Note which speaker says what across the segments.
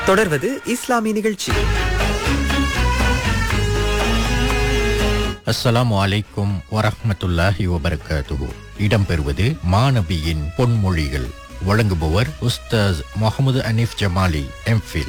Speaker 1: தொடர்வது இஸ்லாமிய நிகழ்ச்சி
Speaker 2: அஸ்ஸலாமு அலைக்கும் வரஹ்மத்துல்லாஹி வபரகாத்துஹு இடம்பெறுவது மாநபியின் பொன்மொழிகள் வழங்குபவர் உஸ்தாஸ் முகமது அனீஃப் ஜமாலி எம்ஃபில்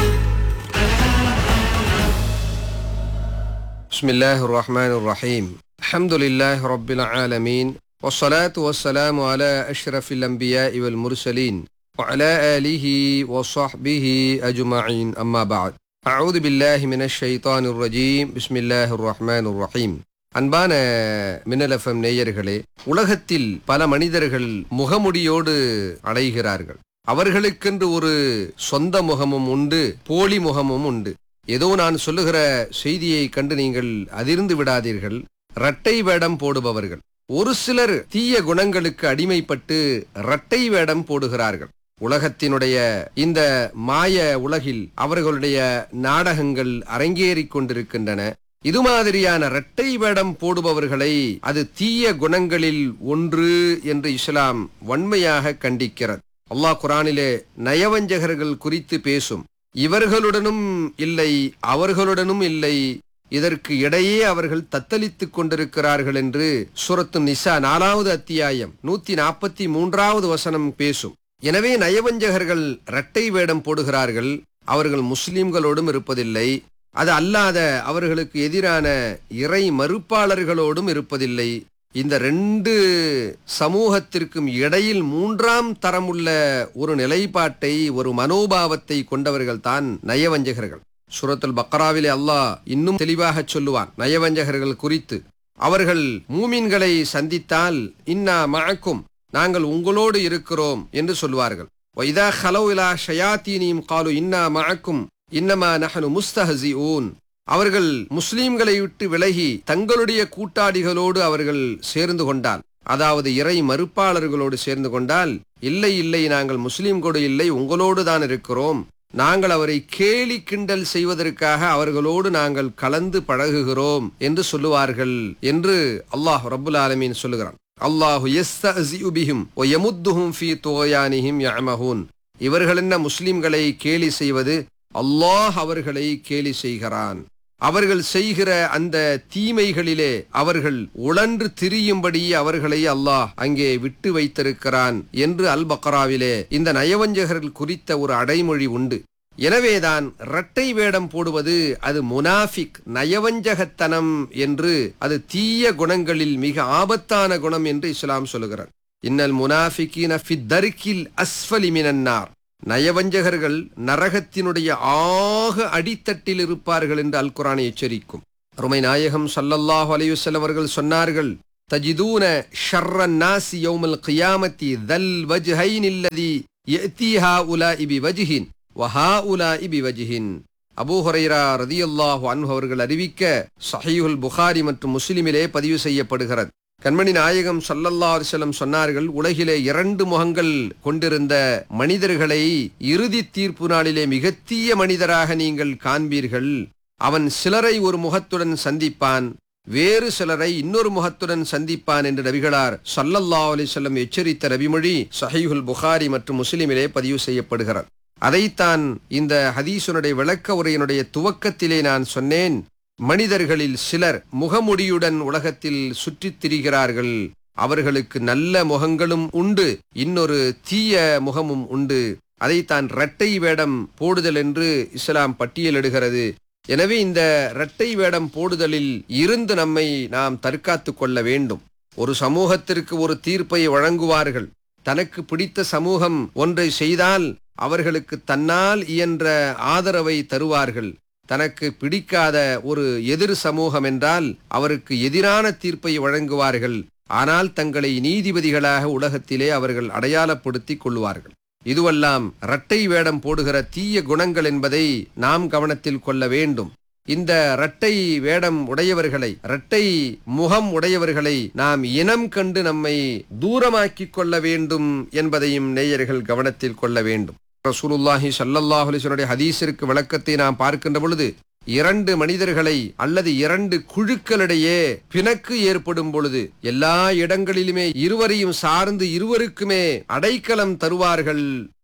Speaker 3: بسم الله الرحمن الرحيم الحمد لله رب العالمين والصلاة والسلام على أشرف الأنبياء والمرسلين وعلى آله وصحبه أجمعين أما بعد أعوذ بالله من الشيطان الرجيم بسم الله الرحمن الرحيم அன்பான மின்னலஃபம் நேயர்களே உலகத்தில் பல மனிதர்கள் முகமுடியோடு அடைகிறார்கள் அவர்களுக்கென்று ஒரு சொந்த முகமும் உண்டு போலி முகமும் உண்டு ஏதோ நான் சொல்லுகிற செய்தியை கண்டு நீங்கள் அதிர்ந்து விடாதீர்கள் இரட்டை வேடம் போடுபவர்கள் ஒரு சிலர் தீய குணங்களுக்கு அடிமைப்பட்டு இரட்டை வேடம் போடுகிறார்கள் உலகத்தினுடைய இந்த மாய உலகில் அவர்களுடைய நாடகங்கள் அரங்கேறிக் கொண்டிருக்கின்றன இது மாதிரியான இரட்டை வேடம் போடுபவர்களை அது தீய குணங்களில் ஒன்று என்று இஸ்லாம் வன்மையாக கண்டிக்கிறது அல்லாஹ் குரானிலே நயவஞ்சகர்கள் குறித்து பேசும் இவர்களுடனும் இல்லை அவர்களுடனும் இல்லை இதற்கு இடையே அவர்கள் தத்தளித்துக் கொண்டிருக்கிறார்கள் என்று சூரத்து நிசா நாலாவது அத்தியாயம் நூத்தி நாற்பத்தி மூன்றாவது வசனம் பேசும் எனவே நயவஞ்சகர்கள் இரட்டை வேடம் போடுகிறார்கள் அவர்கள் முஸ்லிம்களோடும் இருப்பதில்லை அது அல்லாத அவர்களுக்கு எதிரான இறை மறுப்பாளர்களோடும் இருப்பதில்லை இந்த ரெண்டு சமூகத்திற்கும் இடையில் மூன்றாம் தரமுள்ள ஒரு நிலைப்பாட்டை ஒரு மனோபாவத்தை கொண்டவர்கள் தான் நயவஞ்சகர்கள் சூரத்துல் பக்ராவிலே அல்லாஹ் இன்னும் தெளிவாக சொல்லுவான் நயவஞ்சகர்கள் குறித்து அவர்கள் மூமின்களை சந்தித்தால் இன்னா மழக்கும் நாங்கள் உங்களோடு இருக்கிறோம் என்று சொல்வார்கள் வைதா ஹலோ இலா ஷயாத்தீனியும் காலு இன்னா மழக்கும் இன்னமா நஹனு முஸ்தஹசிஊன் அவர்கள் முஸ்லிம்களை விட்டு விலகி தங்களுடைய கூட்டாளிகளோடு அவர்கள் சேர்ந்து கொண்டால் அதாவது இறை மறுப்பாளர்களோடு சேர்ந்து கொண்டால் இல்லை இல்லை நாங்கள் முஸ்லிம் கூட இல்லை உங்களோடு தான் இருக்கிறோம் நாங்கள் அவரை கேலி கிண்டல் செய்வதற்காக அவர்களோடு நாங்கள் கலந்து பழகுகிறோம் என்று சொல்லுவார்கள் என்று அல்லாஹ் ரப்புல் ஆலமீன் சொல்லுகிறான் அல்லாஹு யஸ்தஹ்சிஉ பிஹிம் வ யமுத்துஹும் ஃபீ துகயானிஹிம் யஅமஹூன் இவர்கள் என்ன முஸ்லிம்களை கேலி செய்வது அல்லாஹ் அவர்களை கேலி செய்கிறான் அவர்கள் செய்கிற அந்த தீமைகளிலே அவர்கள் உழன்று திரியும்படி அவர்களை அல்லாஹ் அங்கே விட்டு வைத்திருக்கிறான் என்று அல் பக்ராவிலே இந்த நயவஞ்சகர்கள் குறித்த ஒரு அடைமொழி உண்டு எனவேதான் இரட்டை வேடம் போடுவது அது முனாஃபிக் நயவஞ்சகத்தனம் என்று அது தீய குணங்களில் மிக ஆபத்தான குணம் என்று இஸ்லாம் சொல்லுகிறார் இன்னல் முனாஃபிகீன ஃபித்தர்கில் அஸ்ஃபலி மினன்னார் நயவஞ்சகர்கள் நரகத்தினுடைய ஆக அடித்தட்டில் இருப்பார்கள் என்று அல் குரானை எச்சரிக்கும் அருமை நாயகம் சல்லல்லாஹு அலையுசல்லம் அவர்கள் சொன்னார்கள் தஜிதூன ஷர்ரன் நாசி யௌமல் கியாமத்தி தல் வஜ்ஹைன் இல்லதி யஅதீஹா உலாஇ பிவஜ்ஹின் வஹா உலாஇ பிவஜ்ஹின் அபூ ஹுரைரா ரதியல்லாஹு அன்ஹு அவர்கள் அறிவிக்க சஹீஹுல் புகாரி மற்றும் முஸ்லிமிலே பதிவு செய்யப்படுகிறது கண்மணி நாயகம் சல்லல்லா அலிசல்லம் சொன்னார்கள் உலகிலே இரண்டு முகங்கள் கொண்டிருந்த மனிதர்களை இறுதி தீர்ப்பு நாளிலே மிகத்தீய மனிதராக நீங்கள் காண்பீர்கள் அவன் சிலரை ஒரு முகத்துடன் சந்திப்பான் வேறு சிலரை இன்னொரு முகத்துடன் சந்திப்பான் என்று நபிகளார் சல்லல்லா அலிசல்லம் எச்சரித்த நபிமொழி சஹீஹுல் புகாரி மற்றும் முஸ்லிமிலே பதிவு செய்யப்படுகிறார் அதைத்தான் இந்த ஹதீசுனுடைய விளக்க உரையினுடைய துவக்கத்திலே நான் சொன்னேன் மனிதர்களில் சிலர் முகமுடியுடன் உலகத்தில் சுற்றித் திரிகிறார்கள் அவர்களுக்கு நல்ல முகங்களும் உண்டு இன்னொரு தீய முகமும் உண்டு அதைத்தான் இரட்டை வேடம் போடுதல் என்று இஸ்லாம் பட்டியலிடுகிறது எனவே இந்த இரட்டை வேடம் போடுதலில் இருந்து நம்மை நாம் தற்காத்துக் கொள்ள வேண்டும் ஒரு சமூகத்திற்கு ஒரு தீர்ப்பை வழங்குவார்கள் தனக்கு பிடித்த சமூகம் ஒன்றை செய்தால் அவர்களுக்கு தன்னால் இயன்ற ஆதரவை தருவார்கள் தனக்கு பிடிக்காத ஒரு எதிர் சமூகம் என்றால் அவருக்கு எதிரான தீர்ப்பை வழங்குவார்கள் ஆனால் தங்களை நீதிபதிகளாக உலகத்திலே அவர்கள் அடையாளப்படுத்திக் கொள்வார்கள் இதுவெல்லாம் இரட்டை வேடம் போடுகிற தீய குணங்கள் என்பதை நாம் கவனத்தில் கொள்ள வேண்டும் இந்த இரட்டை வேடம் உடையவர்களை இரட்டை முகம் உடையவர்களை நாம் இனம் கண்டு நம்மை தூரமாக்கிக் கொள்ள வேண்டும் என்பதையும் நேயர்கள் கவனத்தில் கொள்ள வேண்டும் ரசூலுல்லாஹி ஸல்லல்லாஹு அலைஹி வஸல்லம் ஹதீஸிற்கு விளக்கத்தை நாம் பார்க்கின்ற பொழுது இரண்டு மனிதர்களை அல்லது இரண்டு குழுக்களிடையே பிணக்கு ஏற்படும் பொழுது எல்லா இடங்களிலுமே இருவரையும் சார்ந்து இருவருக்குமே அடைக்கலம் தருவார்கள்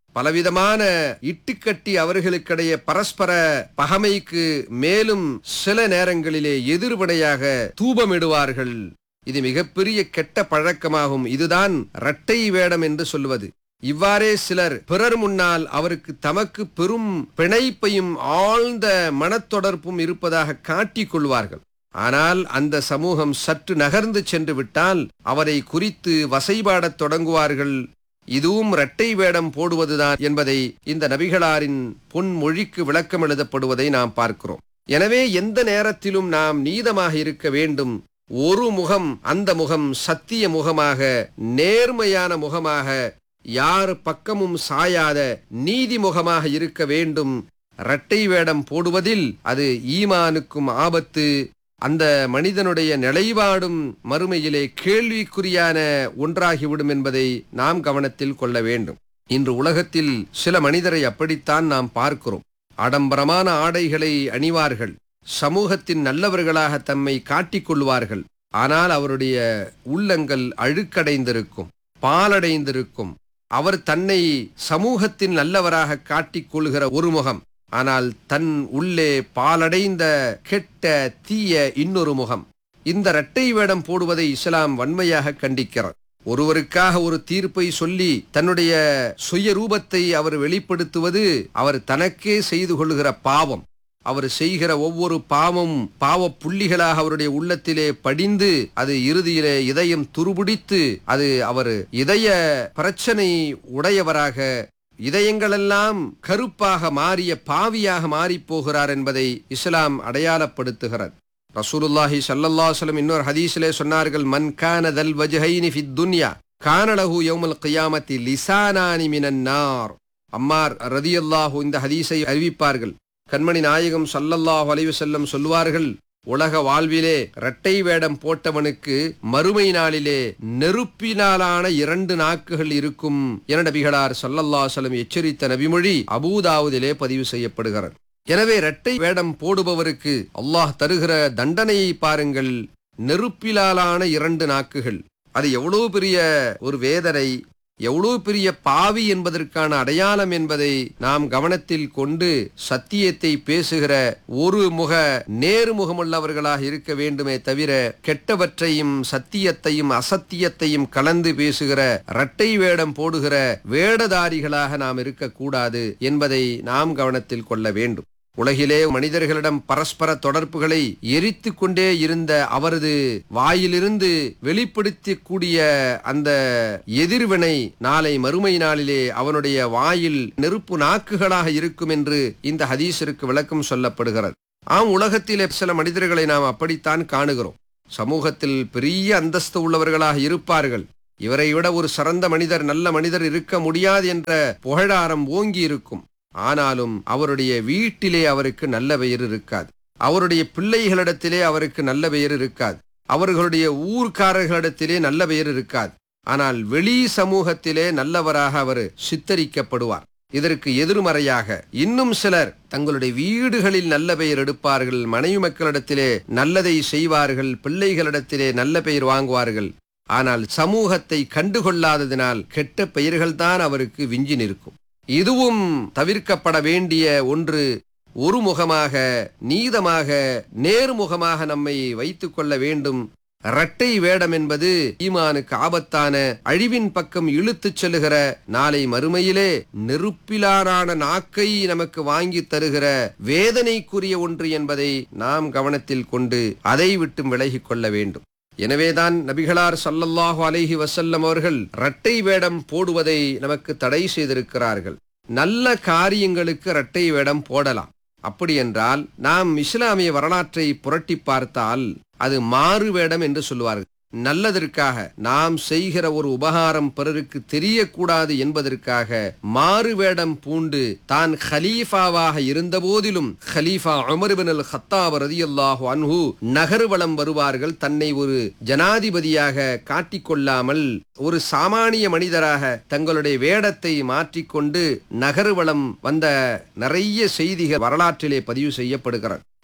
Speaker 3: பலவிதமான இட்டுக்கட்டி அவர்களுக்கிடையே பரஸ்பர பகமைக்கு மேலும் சில நேரங்களிலே எதிர்வினையாக தூபமிடுவார்கள் இது மிகப்பெரிய கெட்ட பழக்கமாகும் இதுதான் இரட்டை வேடம் என்று சொல்வது இவ்வாறே சிலர் பிறர் முன்னால் அவருக்கு தமக்கு பெரும் பிணைப்பையும் ஆழ்ந்த மனத்தொடர்பும் இருப்பதாக காட்டிக் கொள்வார்கள் ஆனால் அந்த சமூகம் சற்று நகர்ந்து சென்று விட்டால் அவரை குறித்து வசைபாடத் தொடங்குவார்கள் இதுவும் இரட்டை வேடம் போடுவதுதான் என்பதை இந்த நபிகளாரின் பொன்மொழிக்கு விளக்கம் எழுதப்படுவதை நாம் பார்க்கிறோம் எனவே எந்த நேரத்திலும் நாம் நீதமாக இருக்க வேண்டும் ஒரு முகம் அந்த முகம் சத்திய முகமாக நேர்மையான முகமாக யார் பக்கமும் சாயாத நீதி முகமாக இருக்க வேண்டும் இரட்டை வேடம் போடுவதில் அது ஈமானுக்கும் ஆபத்து அந்த மனிதனுடைய நிலைப்பாடும் மறுமையிலே கேள்விக்குறியான ஒன்றாகிவிடும் என்பதை நாம் கவனத்தில் கொள்ள வேண்டும் இன்று உலகத்தில் சில மனிதரை அப்படித்தான் நாம் பார்க்கிறோம் ஆடம்பரமான ஆடைகளை அணிவார்கள் சமூகத்தின் நல்லவர்களாக தம்மை காட்டிக் கொள்வார்கள் ஆனால் அவருடைய உள்ளங்கள் அழுக்கடைந்திருக்கும் பாலடைந்திருக்கும் அவர் தன்னை சமூகத்தின் நல்லவராக காட்டிக் கொள்கிற ஒரு முகம் ஆனால் தன் உள்ளே பாலடைந்த கெட்ட தீய இன்னொரு முகம் இந்த இரட்டை வேடம் போடுவதை இஸ்லாம் வன்மையாக கண்டிக்கிறார் ஒருவருக்காக ஒரு தீர்ப்பை சொல்லி தன்னுடைய சுயரூபத்தை அவர் வெளிப்படுத்துவது அவர் தனக்கே செய்து கொள்கிற பாவம் அவர் செய்கிற ஒவ்வொரு பாவம் பாவ புள்ளிகளாக அவருடைய உள்ளத்திலே படிந்து அது இறுதியிலே இதயம் துருபிடித்து அது அவர் இதய பிரச்சனை உடையவராக இதயங்களெல்லாம் கருப்பாக மாறிய பாவியாக மாறிப் போகிறார் என்பதை இஸ்லாம் அடையாளப்படுத்துகிறது ரசூலுல்லாஹி ஸல்லல்லாஹு அலைஹி வஸல்லம் இன்னொரு ஹதீஸிலே சொன்னார்கள் மன் கான தல் வஜ்ஹைனி ஃபித் துன்யா கான லஹு யௌமல் கியாமத்தி லிசானானி மினன் நார் அம்மார் ரதியல்லாஹு இந்த ஹதீஸை அறிவிப்பார்கள் கண்மணி நாயகம் ஸல்லல்லாஹு அலைஹி வஸல்லம் சொல்வார்கள் உலக வாழ்விலே இரட்டை வேடம் போட்டவனுக்கு மறுமை நாளிலே நெருப்பினாலான இரண்டு நாக்குகள் இருக்கும் என நபிகளார் ஸல்லல்லாஹு அலைஹி வஸல்லம் எச்சரித்த நபிமொழி அபூதாவுதிலே பதிவு செய்யப்படுகிறது எனவே இரட்டை வேடம் போடுபவருக்கு அல்லாஹ் தருகிற தண்டனையை பாருங்கள் நெருப்பிலாலான இரண்டு நாக்குகள் அது எவ்வளவு பெரிய ஒரு வேதனை எவ்வளவு பெரிய பாவி என்பதற்கான அடையாளம் என்பதை நாம் கவனத்தில் கொண்டு சத்தியத்தை பேசுகிற ஒரு முக நேர்முகமுள்ளவர்களாக இருக்க வேண்டுமே தவிர கெட்டவற்றையும் சத்தியத்தையும் அசத்தியத்தையும் கலந்து பேசுகிற இரட்டை வேடம் போடுகிற வேடதாரிகளாக நாம் இருக்கக்கூடாது என்பதை நாம் கவனத்தில் கொள்ள வேண்டும் உலகிலே மனிதர்களிடம் பரஸ்பர தொடர்புகளை எரித்து கொண்டே இருந்த அவரது வாயிலிருந்து வெளிப்படுத்தக்கூடிய அந்த எதிர்வினை நாளை மறுமை நாளிலே அவனுடைய வாயில் நெருப்பு நாக்குகளாக இருக்கும் என்று இந்த ஹதீஸிற்கு விளக்கம் சொல்லப்படுகிறது ஆம் உலகத்திலே சில மனிதர்களை நாம் அப்படித்தான் காணுகிறோம் சமூகத்தில் பெரிய அந்தஸ்து உள்ளவர்களாக இருப்பார்கள் இவரை விட ஒரு சிறந்த மனிதர் நல்ல மனிதர் இருக்க முடியாது என்ற புகழாரம் ஓங்கி இருக்கும் ஆனாலும் அவருடைய வீட்டிலே அவருக்கு நல்ல பெயர் இருக்காது அவருடைய பிள்ளைகளிடத்திலே அவருக்கு நல்ல பெயர் இருக்காது அவர்களுடைய ஊர்க்காரர்களிடத்திலே நல்ல பெயர் இருக்காது ஆனால் வெளி சமூகத்திலே நல்லவராக அவர் சித்தரிக்கப்படுவார் இதற்கு எதிர்மறையாக இன்னும் சிலர் தங்களுடைய வீடுகளில் நல்ல பெயர் எடுப்பார்கள் மனைவி மக்களிடத்திலே நல்லதை செய்வார்கள் பிள்ளைகளிடத்திலே நல்ல பெயர் வாங்குவார்கள் ஆனால் சமூகத்தை கண்டுகொள்ளாததினால் கெட்ட பெயர்கள்தான் அவருக்கு விஞ்சி நிற்கும் இதுவும் தவிர்க்கப்பட வேண்டிய ஒன்று ஒரு முகமாக நீதமாக நேர்முகமாக நம்மை வைத்துக் கொள்ள வேண்டும் இரட்டை வேடம் என்பது ஈமானுக்கு ஆபத்தான அழிவின் பக்கம் இழுத்துச் செல்லுகிற நாளை மறுமையிலே நெருப்பிலான நாக்கை நமக்கு வாங்கி தருகிற வேதனைக்குரிய ஒன்று என்பதை நாம் கவனத்தில் கொண்டு அதை விட்டும் விலகிக் கொள்ள வேண்டும் எனவேதான் நபிகளார் சல்லல்லாஹு அலைஹி வசல்லம் அவர்கள் இரட்டை வேடம் போடுவதை நமக்கு தடை செய்திருக்கிறார்கள் நல்ல காரியங்களுக்கு இரட்டை வேடம் போடலாம் அப்படி என்றால் நாம் இஸ்லாமிய வரலாற்றை புரட்டி பார்த்தால் அது மாறு வேடம் என்று சொல்லுவார்கள் நல்லதற்காக நாம் செய்கிற ஒரு உபகாரம் பிறருக்கு தெரியக்கூடாது என்பதற்காக மாறு வேடம் பூண்டு தான் ஹலீஃபாவாக இருந்த போதிலும் ஹலீஃபா அமர்பின் அல் ஹத்தாப் ரதியல்லாஹு அன்ஹு நகர்வலம் வருவார்கள் தன்னை ஒரு ஜனாதிபதியாக காட்டிக்கொள்ளாமல் ஒரு சாமானிய மனிதராக தங்களுடைய வேடத்தை மாற்றிக்கொண்டு நகர்வலம் வந்த நிறைய செய்திகள் வரலாற்றிலே பதிவு செய்யப்படுகிறது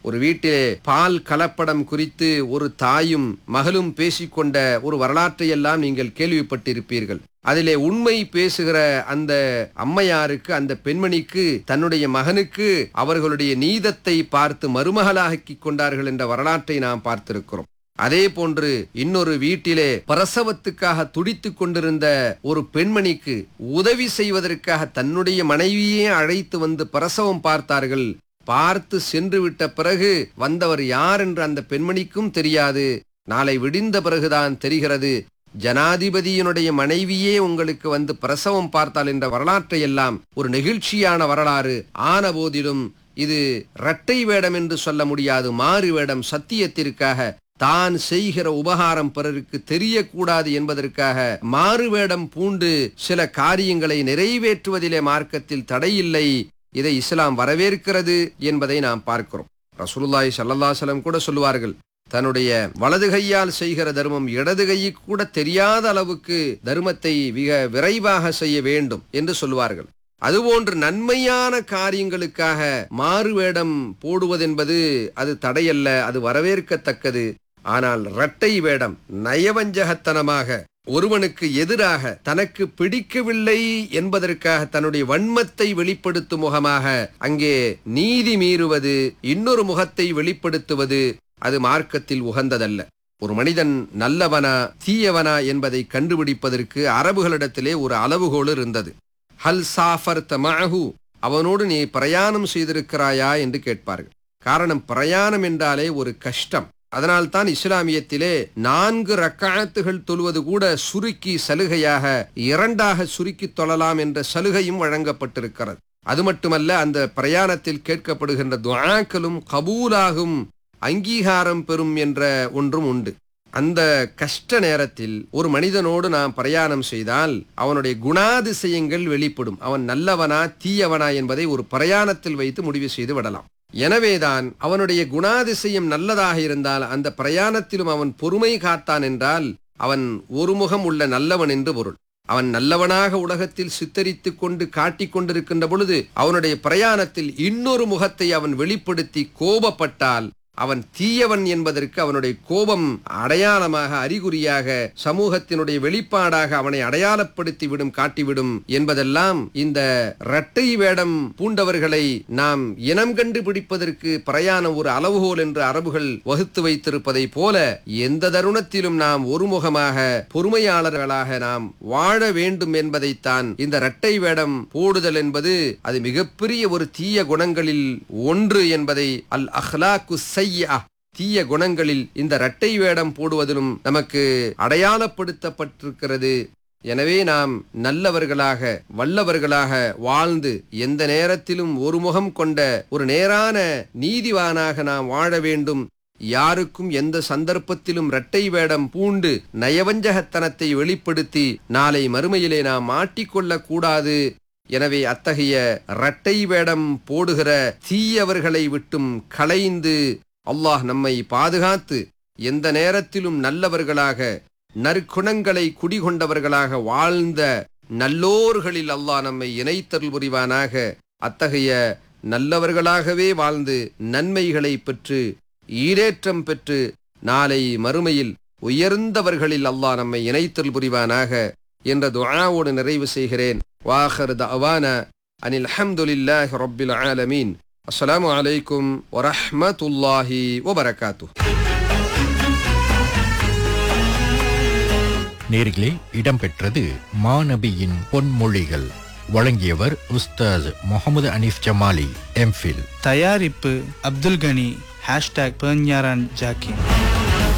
Speaker 3: ஒரு வீட்டிலே பால் கலப்படம் குறித்து ஒரு தாயும் மகளும் பேசிக்கொண்ட ஒரு வரலாற்றை எல்லாம் நீங்கள் கேள்விப்பட்டிருப்பீர்கள் அதிலே உண்மை பேசுகிற அந்த அம்மையாருக்கு அந்த பெண்மணிக்கு தன்னுடைய மகனுக்கு அவர்களுடைய நீதத்தை பார்த்து மருமகளாக்கிக் கொண்டார்கள் என்ற வரலாற்றை நாம் பார்த்திருக்கிறோம் அதே போன்று இன்னொரு வீட்டிலே பிரசவத்துக்காக துடித்துக் கொண்டிருந்த ஒரு பெண்மணிக்கு உதவி செய்வதற்காக தன்னுடைய மனைவியே அழைத்து வந்து பிரசவம் பார்த்தார்கள் பார்த்து சென்று விட்ட பிறகு வந்தவர் யார் என்று அந்த பெண்மணிக்கும் தெரியாது நாளை விடிந்த பிறகுதான் தெரிகிறது ஜனாதிபதியினுடைய மனைவியே உங்களுக்கு வந்து பிரசவம் பார்த்தால் என்ற வரலாற்றை எல்லாம் ஒரு நெகிழ்ச்சியான வரலாறு ஆன போதிலும் இது இரட்டை வேடம் என்று சொல்ல முடியாது மாறு வேடம் சத்தியத்திற்காக தான் செய்கிற உபகாரம் பிறருக்கு தெரியக்கூடாது என்பதற்காக மாறு வேடம் பூண்டு சில காரியங்களை நிறைவேற்றுவதிலே மார்க்கத்தில் தடையில்லை இதை இஸ்லாம் வரவேற்கிறது என்பதை நாம் பார்க்கிறோம் ரசூலுல்லாஹி ஸல்லல்லாஹு கூட சொல்லுவார்கள் தன்னுடைய வலது கையால் செய்கிற தர்மம் இடது கைக்கு கூட தெரியாத அளவுக்கு தர்மத்தை மிக விரைவாக செய்ய வேண்டும் என்று சொல்லுவார்கள் அதுபோன்று நன்மையான காரியங்களுக்காக மாறுவேடம் போடுவதென்பது அது தடையல்ல அது வரவேற்கத்தக்கது ஆனால் இரட்டை வேடம் நயவஞ்சகத்தனமாக ஒருவனுக்கு எதிராக தனக்கு பிடிக்கவில்லை என்பதற்காக தன்னுடைய வன்மத்தை வெளிப்படுத்தும் முகமாக அங்கே நீதி மீறுவது இன்னொரு முகத்தை வெளிப்படுத்துவது அது மார்க்கத்தில் உகந்ததல்ல ஒரு மனிதன் நல்லவனா தீயவனா என்பதை கண்டுபிடிப்பதற்கு அரபுகளிடத்திலே ஒரு அளவுகோல் இருந்தது ஹல் சாஃபர் தமாஹு அவனோடு நீ பிரயாணம் செய்திருக்கிறாயா என்று கேட்பார்கள் காரணம் பிரயாணம் என்றாலே ஒரு கஷ்டம் அதனால்தான் இஸ்லாமியத்திலே நான்கு ரக்காத்துகள் தொழுவது கூட சுருக்கி சலுகையாக இரண்டாக சுருக்கி தொழலாம் என்ற சலுகையும் வழங்கப்பட்டிருக்கிறது அது மட்டுமல்ல அந்த பிரயாணத்தில் கேட்கப்படுகின்ற துஆக்களும் கபூலாகும் அங்கீகாரம் பெறும் என்ற ஒன்றும் உண்டு அந்த கஷ்ட நேரத்தில் ஒரு மனிதனோடு நாம் பிரயாணம் செய்தால் அவனுடைய குணாதிசயங்கள் வெளிப்படும் அவன் நல்லவனா தீயவனா என்பதை ஒரு பிரயாணத்தில் வைத்து முடிவு செய்து விடலாம் எனவேதான் அவனுடைய குணாதிசயம் நல்லதாக இருந்தால் அந்த பிரயாணத்திலும் அவன் பொறுமை காத்தான் என்றால் அவன் ஒருமுகம் உள்ள நல்லவன் என்று பொருள் அவன் நல்லவனாக உலகத்தில் சித்தரித்துக் கொண்டு காட்டிக் கொண்டிருக்கின்ற பொழுது அவனுடைய பிரயாணத்தில் இன்னொரு முகத்தை அவன் வெளிப்படுத்தி கோபப்பட்டால் அவன் தீயவன் என்பதற்கு அவனுடைய கோபம் அடையாளமாக அறிகுறியாக சமூகத்தினுடைய வெளிப்பாடாக அவனை அடையாளப்படுத்தி விடும் காட்டிவிடும் என்பதெல்லாம் இந்த இரட்டை வேடம் பூண்டவர்களை நாம் இனம் கண்டு பிடிப்பதற்கு பிரயாணம் ஒரு அளவுகோல் என்று அரபுகள் வகுத்து வைத்திருப்பதை போல எந்த தருணத்திலும் நாம் ஒருமுகமாக பொறுமையாளர்களாக நாம் வாழ வேண்டும் என்பதைத்தான் இந்த இரட்டை வேடம் போடுதல் என்பது அது மிகப்பெரிய ஒரு தீய குணங்களில் ஒன்று என்பதை அல் அஹ்லாக்கு செய்யா தீய குணங்களில் இந்த இரட்டை வேடம் போடுவதிலும் நமக்கு அடையாளப்படுத்தப்பட்டிருக்கிறது எனவே நாம் நல்லவர்களாக வல்லவர்களாக வாழ்ந்து எந்த நேரத்திலும் ஒரு முகம் கொண்ட ஒரு நேரான நீதிவானாக நாம் வாழ வேண்டும் யாருக்கும் எந்த சந்தர்ப்பத்திலும் இரட்டை வேடம் பூண்டு நயவஞ்சகத்தனத்தை வெளிப்படுத்தி நாளை மறுமையிலே நாம் மாட்டிக்கொள்ளக் கூடாது எனவே அத்தகைய இரட்டை வேடம் போடுகிற தீயவர்களை விட்டும் களைந்து அல்லாஹ் நம்மை பாதுகாத்து எந்த நேரத்திலும் நல்லவர்களாக நற்குணங்களை குடிகொண்டவர்களாக வாழ்ந்த நல்லோர்களில் அல்லாஹ் நம்மை இணைத்தருள் புரிவானாக அத்தகைய நல்லவர்களாகவே வாழ்ந்து நன்மைகளை பெற்று ஈரேற்றம் பெற்று நாளை மறுமையில் உயர்ந்தவர்களில் அல்லாஹ் நம்மை இணைத்தருள் புரிவானாக என்ற துஆவோடு நிறைவு செய்கிறேன் வாஹர் தவான அனில் அஹமதுல்லாஹி ரப்பில் ஆலமீன் அஸ்ஸலாமு அலைக்கும் வரஹ்மத்துல்லாஹி வபரகாத்து
Speaker 2: நேர்களே இடம்பெற்றது மாநபியின் பொன்மொழிகள் வழங்கியவர் உஸ்தாஸ் முகமது அனீஃப் ஜமாலி எம்ஃபில்
Speaker 4: தயாரிப்பு அப்துல் கனி ஹேஷ்டாக் பேஞ்ஞாரான் ஜாக்கி